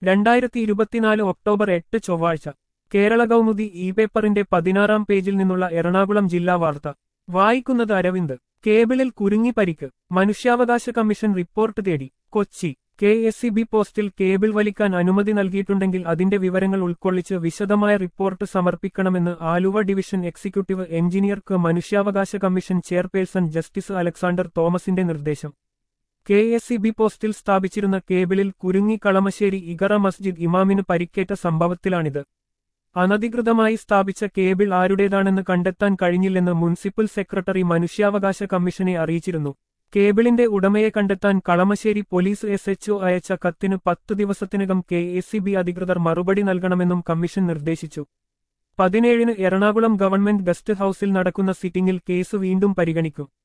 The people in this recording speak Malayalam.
രണ്ടായിരത്തി ഇരുപത്തിനാല് ഒക്ടോബർ എട്ട് ചൊവ്വാഴ്ച കേരള കൗമുദി ഇ പേപ്പറിന്റെ പതിനാറാം പേജിൽ നിന്നുള്ള എറണാകുളം ജില്ലാ വാർത്ത വായിക്കുന്നത് അരവിന്ദ് കേബിളിൽ കുരുങ്ങി പരിക്ക് മനുഷ്യാവകാശ കമ്മീഷൻ റിപ്പോർട്ട് തേടി Kochi K S C B പോസ്റ്റിൽ കേബിൾ വലിക്കാൻ അനുമതി നൽകിയിട്ടുണ്ടെങ്കിൽ അതിന്റെ വിവരങ്ങൾ ഉൾക്കൊള്ളിച്ച് വിശദമായ റിപ്പോർട്ട് സമർപ്പിക്കണമെന്ന് ആലുവ ഡിവിഷൻ എക്സിക്യൂട്ടീവ് എഞ്ചിനീയർക്ക് മനുഷ്യാവകാശ കമ്മീഷൻ ചെയർപേഴ്സൺ ജസ്റ്റിസ് അലക്സാണ്ടർ തോമസിന്റെ നിർദ്ദേശം കെ എസ് സി ബി പോസ്റ്റിൽ സ്ഥാപിച്ചിരുന്ന കേബിളിൽ കുരുങ്ങി കളമശ്ശേരി ഇഗറ മസ്ജിദ് ഇമാമിന് പരിക്കേറ്റ സംഭവത്തിലാണിത് അനധികൃതമായി സ്ഥാപിച്ച കേബിൾ ആരുടേതാണെന്ന് കണ്ടെത്താൻ കഴിഞ്ഞില്ലെന്ന് മുനിസിപ്പൽ സെക്രട്ടറി മനുഷ്യാവകാശ കമ്മീഷനെ അറിയിച്ചിരുന്നു കേബിളിന്റെ ഉടമയെ കണ്ടെത്താൻ കളമശ്ശേരി പോലീസ് എസ് എച്ച്ഒ അയച്ച കത്തിന് പത്ത് ദിവസത്തിനകം കെ എസ് സി ബി അധികൃതർ മറുപടി നൽകണമെന്നും കമ്മീഷൻ നിർദ്ദേശിച്ചു പതിനേഴിന് എറണാകുളം ഗവൺമെന്റ് ഗസ്റ്റ് ഹൌസിൽ നടക്കുന്ന സിറ്റിംഗിൽ കേസ് വീണ്ടും പരിഗണിക്കും